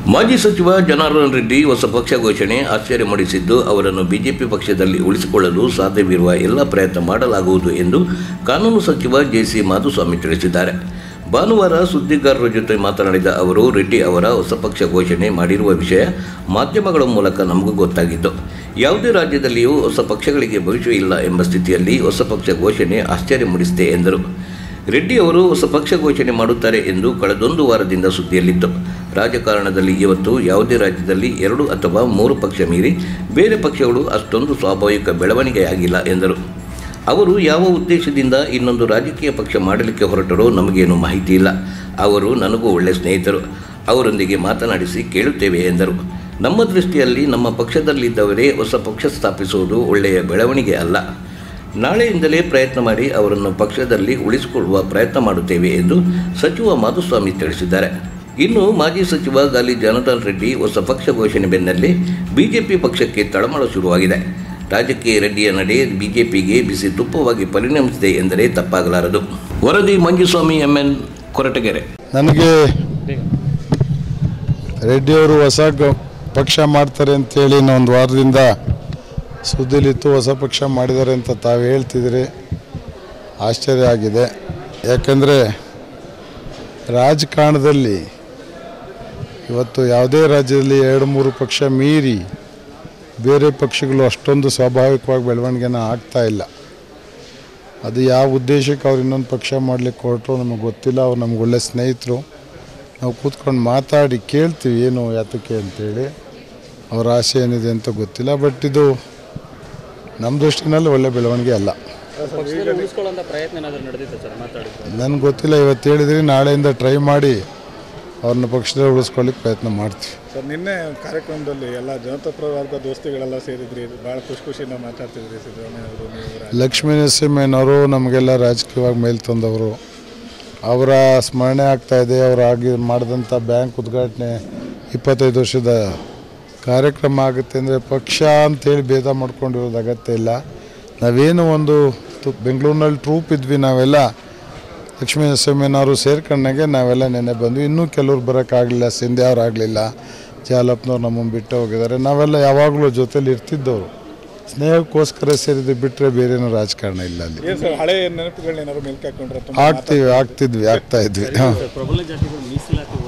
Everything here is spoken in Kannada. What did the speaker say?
ಮಾಜಿ ಸಚಿವ ಜನಾರ್ದನ್ ರೆಡ್ಡಿ ಹೊಸ ಪಕ್ಷ ಘೋಷಣೆ ಆಶ್ಚರ್ಯ ಮೂಡಿಸಿದ್ದು ಅವರನ್ನು ಬಿಜೆಪಿ ಪಕ್ಷದಲ್ಲಿ ಉಳಿಸಿಕೊಳ್ಳಲು ಸಾಧ್ಯವಿರುವ ಎಲ್ಲ ಪ್ರಯತ್ನ ಮಾಡಲಾಗುವುದು ಎಂದು ಕಾನೂನು ಸಚಿವ ಜೆಸಿ ಮಾಧುಸ್ವಾಮಿ ತಿಳಿಸಿದ್ದಾರೆ ಭಾನುವಾರ ಸುದ್ದಿಗಾರರ ಜೊತೆ ಮಾತನಾಡಿದ ಅವರು ರೆಡ್ಡಿ ಅವರ ಹೊಸ ಪಕ್ಷ ಘೋಷಣೆ ಮಾಡಿರುವ ವಿಷಯ ಮಾಧ್ಯಮಗಳ ಮೂಲಕ ನಮಗೂ ಗೊತ್ತಾಗಿದ್ದು ಯಾವುದೇ ರಾಜ್ಯದಲ್ಲಿಯೂ ಹೊಸ ಪಕ್ಷಗಳಿಗೆ ಭವಿಷ್ಯ ಇಲ್ಲ ಎಂಬ ಸ್ಥಿತಿಯಲ್ಲಿ ಹೊಸ ಪಕ್ಷ ಘೋಷಣೆ ಆಶ್ಚರ್ಯ ಮೂಡಿಸಿದೆ ಎಂದರು ರೆಡ್ಡಿ ಅವರು ಹೊಸ ಪಕ್ಷ ಘೋಷಣೆ ಮಾಡುತ್ತಾರೆ ಎಂದು ಕಳೆದೊಂದು ವಾರದಿಂದ ಸುದ್ದಿಯಲ್ಲಿತ್ತು ರಾಜಕಾರಣದಲ್ಲಿ ಇವತ್ತು ಯಾವುದೇ ರಾಜ್ಯದಲ್ಲಿ ಎರಡು ಅಥವಾ ಮೂರು ಪಕ್ಷ ಮೀರಿ ಬೇರೆ ಪಕ್ಷಗಳು ಅಷ್ಟೊಂದು ಸ್ವಾಭಾವಿಕ ಬೆಳವಣಿಗೆಯಾಗಿಲ್ಲ ಎಂದರು ಅವರು ಯಾವ ಉದ್ದೇಶದಿಂದ ಇನ್ನೊಂದು ರಾಜಕೀಯ ಪಕ್ಷ ಮಾಡಲಿಕ್ಕೆ ಹೊರಟರೋ ನಮಗೇನು ಮಾಹಿತಿ ಇಲ್ಲ ಅವರು ನನಗೂ ಒಳ್ಳೆ ಸ್ನೇಹಿತರು ಅವರೊಂದಿಗೆ ಮಾತನಾಡಿಸಿ ಕೇಳುತ್ತೇವೆ ಎಂದರು ನಮ್ಮ ದೃಷ್ಟಿಯಲ್ಲಿ ನಮ್ಮ ಪಕ್ಷದಲ್ಲಿದ್ದವರೇ ಹೊಸ ಪಕ್ಷ ಸ್ಥಾಪಿಸುವುದು ಒಳ್ಳೆಯ ಬೆಳವಣಿಗೆ ಅಲ್ಲ ನಾಳೆಯಿಂದಲೇ ಪ್ರಯತ್ನ ಮಾಡಿ ಅವರನ್ನು ಪಕ್ಷದಲ್ಲಿ ಉಳಿಸಿಕೊಳ್ಳುವ ಪ್ರಯತ್ನ ಮಾಡುತ್ತೇವೆ ಎಂದು ಸಚಿವ ಮಾಧುಸ್ವಾಮಿ ತಿಳಿಸಿದ್ದಾರೆ ಇನ್ನು ಮಾಜಿ ಸಚಿವ ಗಾಲಿ ಜನಾರ್ದನ್ ರೆಡ್ಡಿ ಹೊಸ ಪಕ್ಷ ಘೋಷಣೆ ಬೆನ್ನಲ್ಲೇ ಬಿಜೆಪಿ ಪಕ್ಷಕ್ಕೆ ತಳಮಳ ಶುರುವಾಗಿದೆ ರಾಜಕೀಯ ರೆಡ್ಡಿಯ ನಡೆ ಬಿಜೆಪಿಗೆ ಬಿಸಿ ತುಪ್ಪವಾಗಿ ಪರಿಣಮಿಸಿದೆ ಎಂದರೆ ತಪ್ಪಾಗಲಾರದು ವರದಿ ಮಂಜುಸ್ವಾಮಿ ಎಂಎನ್ ಕೊರಟಗೆರೆ ನನಗೆ ರೆಡ್ಡಿಯವರು ಹೊಸ ಗ- ಪಕ್ಷ ಮಾಡ್ತಾರೆ ಅಂತೇಳಿ ಒಂದು ವಾರದಿಂದ ಸುದ್ದಿಲಿತ್ತು ಹೊಸ ಪಕ್ಷ ಮಾಡಿದ್ದಾರೆ ಅಂತ ತಾವು ಹೇಳ್ತಿದ್ರಿ ಆಶ್ಚರ್ಯ ಆಗಿದೆ ಯಾಕಂದರೆ ರಾಜಕಾರಣದಲ್ಲಿ ಇವತ್ತು ಯಾವುದೇ ರಾಜ್ಯದಲ್ಲಿ ಎರಡು ಮೂರು ಪಕ್ಷ ಮೀರಿ ಬೇರೆ ಪಕ್ಷಗಳು ಅಷ್ಟೊಂದು ಸ್ವಾಭಾವಿಕವಾಗಿ ಬೆಳವಣಿಗೆನ ಆಗ್ತಾ ಇಲ್ಲ ಅದು ಯಾವ ಉದ್ದೇಶಕ್ಕೆ ಅವ್ರು ಇನ್ನೊಂದು ಪಕ್ಷ ಮಾಡಲಿಕ್ಕೆ ಹೊರಟರು ನಮಗೆ ಗೊತ್ತಿಲ್ಲ ಅವ್ರು ನಮ್ಗೆ ಒಳ್ಳೆ ಸ್ನೇಹಿತರು ನಾವು ಕೂತ್ಕೊಂಡು ಮಾತಾಡಿ ಕೇಳ್ತೀವಿ ಏನು ಯಾತಕ್ಕೆ ಅಂತೇಳಿ ಅವ್ರ ಆಸೆ ಏನಿದೆ ಅಂತ ಗೊತ್ತಿಲ್ಲ ಬಟ್ ಇದು ನಮ್ಮ ದೃಷ್ಟಿನಲ್ಲಿ ಒಳ್ಳೆ ಬೆಳವಣಿಗೆ ಅಲ್ಲ ಪಕ್ಷದಲ್ಲಿ ಉಳಿಸ್ಕೊಳ್ಳೋ ಪ್ರಯತ್ನ ಏನಾದರೂ ನಡೆದಿತ್ತು ಸರ್ ಮಾತಾಡಿದ್ರು ನನಗೆ ಗೊತ್ತಿಲ್ಲ ಇವತ್ತು ಹೇಳಿದ್ರಿ ನಾಳೆಯಿಂದ ಟ್ರೈ ಮಾಡಿ ಅವ್ರನ್ನ ಪಕ್ಷದಲ್ಲಿ ಉಳಿಸ್ಕೊಳ್ಳಿಕ್ಕೆ ಪ್ರಯತ್ನ ಮಾಡ್ತೀವಿ ಸರ್ ನಿನ್ನೆ ಕಾರ್ಯಕ್ರಮದಲ್ಲಿ ಎಲ್ಲ ಜನತಾ ವರ್ಗ ದೋಸ್ತಿಗಳೆಲ್ಲ ಸೇರಿದ್ರಿ ಭಾಳ ಖುಷಿ ಖುಷಿಯಿಂದ ಮಾತಾಡ್ತಿದ್ರಿ ಸಿದ್ದರಾಮಯ್ಯ ಅವರು ನೀವು ರಾ- ಲಕ್ಷ್ಮೀ ನರಸಿಂಹಯ್ಯನವರು ನಮಗೆಲ್ಲ ರಾಜಕೀಯವಾಗಿ ಮೇಲ್ ತಂದವರು ಅವರ ಸ್ಮರಣೆ ಆಗ್ತಾ ಇದೆ ಅವರು ಆಗಿ ಮಾಡಿದಂಥ ಬ್ಯಾಂಕ್ ಉದ್ಘಾಟನೆ ಇಪ್ಪತ್ತೈದು ವರ್ಷದ ಕಾರ್ಯಕ್ರಮ ಆಗುತ್ತೆ ಅಂದರೆ ಪಕ್ಷ ಅಂತೇಳಿ ಭೇದ ಮಾಡ್ಕೊಂಡಿರೋದು ಅಗತ್ಯ ಇಲ್ಲ ನಾವೇನು ಒಂದು ತು- ಬೆಂಗಳೂರಿನಲ್ಲಿ ಟ್ರೂಪ್ ಇದ್ವಿ ನಾವೆಲ್ಲ ಲಕ್ಷ್ಮೀ ನರಸಿಂಹಯ್ಯನವರು ಸೇರ್ಕೊಂಡಾಗೆ ನಾವೆಲ್ಲ ನೆನೆ ಬಂದ್ವಿ ಇನ್ನೂ ಕೆಲವ್ರು ಬರೋಕ್ಕಾಗಲಿಲ್ಲ ಸಿಂಧೆ ಅವ್ರು ಆಗಲಿಲ್ಲ ಜಾಲಪ್ನವ್ರು ನಮ್ಮನ್ನು ಬಿಟ್ಟು ಹೋಗಿದ್ದಾರೆ ನಾವೆಲ್ಲ ಯಾವಾಗಲೂ ಜೊತೇಲಿ ಇರ್ತಿದ್ದವರು ಸ್ನೇಹಕ್ಕೋಸ್ಕರ ಸೇರಿದ್ದು ಬಿಟ್ಟರೆ ಬೇರೇನೂ ರಾಜಕಾರಣ ಇಲ್ಲ ಅಲ್ಲಿ ಏನ್ ಸರ್ ಹಳೆ ನೆನಪುಗಳನ್ನ ಏನಾದ್ರು ಮೆಲ್ಕ್ ಹಾಕೊಂಡ್ರೆ ತುಂಬ ಆಗ್ತೀವಿ ಆಗ್ತಿದ್ವಿ ಆಗ್ತಾ ಇದ್ವಿ ಹಾಂ ಪ್ರಬಲ ಜಾತಿಗಳು ಮೀಸಲಾತಿ